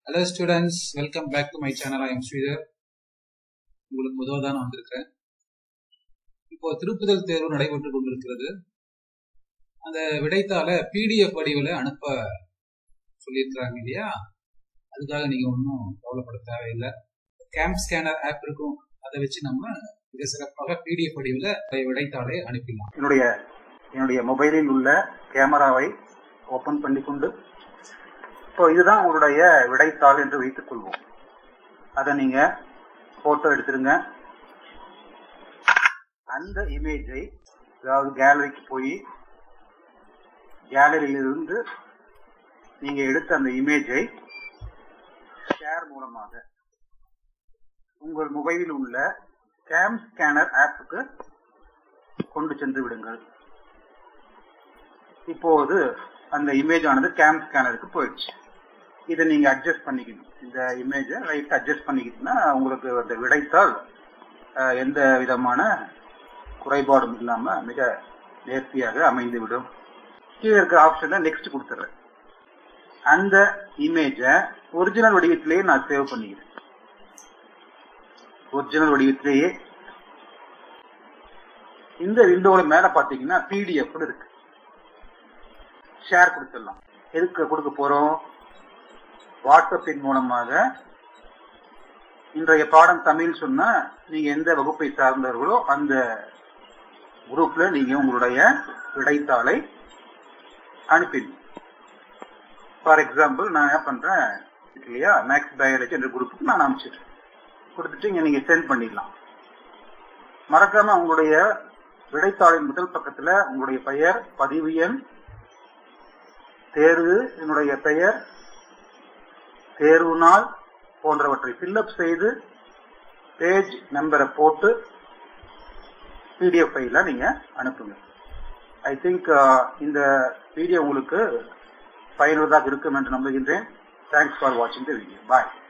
hello students welcome back to my channel I am Sridhar உங்களுக்கு முதல் தான் வந்திருக்கேன் இப்போ திருப்புதல் தேர்வு நடைபெற்று கொண்டிருக்கிறது அந்த விடைத்தாள பிடிஎஃப் வடிவில் அனுப்ப சொல்லியிருக்கிறாங்க இல்லையா அதுக்காக நீங்க ஒன்றும் கவலைப்பட தேவையில்லை கேம்ப் ஸ்கேனர் ஆப் இருக்கும் அதை வச்சு நம்ம மிக சிறப்பாக பிடிஎஃப் வடிவில் விடைத்தாளை அனுப்பிடலாம் என்னுடைய என்னுடைய மொபைலில் உள்ள கேமராவை ஓபன் பண்ணிக்கொண்டு இப்போ இதுதான் உங்களுடைய விடைத்தாள் என்று வைத்துக் கொள்வோம் அதை நீங்க போட்டோ எடுத்துருங்க அந்த இமேஜை அதாவது கேலரிக்கு போய் கேலரியிலிருந்து நீங்க எடுத்த அந்த இமேஜை ஷேர் மூலமாக உங்கள் மொபைலில் உள்ள கேம் ஸ்கேனர் ஆப்புக்கு கொண்டு சென்று விடுங்கள் இப்போது அந்த இமேஜ் ஆனது கேம் ஸ்கேனருக்கு போயிடுச்சு இதை நீங்க அட்ஜஸ்ட் பண்ணிக்கணும் இந்த இமேஜை லைட் அட்ஜஸ்ட் பண்ணிக்கிட்டீங்கன்னா உங்களுக்கு அந்த விடைத்தால் அஹ், எந்த விதமான குறைபாடும் இல்லாம மிக நேர்த்தியாக அமைந்து விடும் கீழே இருக்க ஆப்ஷன்ல நெக்ஸ்ட் கொடுத்துறேன் அந்த இமேஜை ஒரிஜினல் வடிவத்திலேயே நான் சேவ் பண்ணிக்கிறேன் ஒரிஜினல் வடிவத்திலேயே இந்த விண்டோல மேல பாத்தீங்கன்னா பிடிஎஃப் இருக்கு ஷேர் கொடுத்துடலாம் எதுக்கு கொடுக்க போறோம் வாட்ஸ்அப்பின் மூலமாக இன்றைய பாடம் தமிழ் சொன்னா நீங்க எந்த வகுப்பை சார்ந்தவர்களோ அந்த குரூப்ல நீங்க உங்களுடைய விடைத்தாளை அனுப்பிடணும் ஃபார் எக்ஸாம்பிள் நான் என்ன பண்றேன் இல்லையா மேக்ஸ் பயாலஜி என்ற குரூப்புக்கு நான் அனுப்பிச்சிடுறேன் கொடுத்துட்டு இங்க நீங்க சென்ட் பண்ணிடலாம் மறக்காம உங்களுடைய விடைத்தாளின் முதல் பக்கத்துல உங்களுடைய பெயர் பதிவு எண் தேர்வு என்னுடைய பெயர் தேர்வு நாள் போன்றவற்றை ஃபில்அப் செய்து பேஜ் நம்பரை போட்டு பிடிஎஃப் ஃபைல நீங்க அனுப்புங்க ஐ திங்க் இந்த வீடியோ உங்களுக்கு பயனுள்ளதாக இருக்கும் என்று நம்புகின்றேன் தேங்க்ஸ் ஃபார் வாட்சிங் த வீடியோ பாய்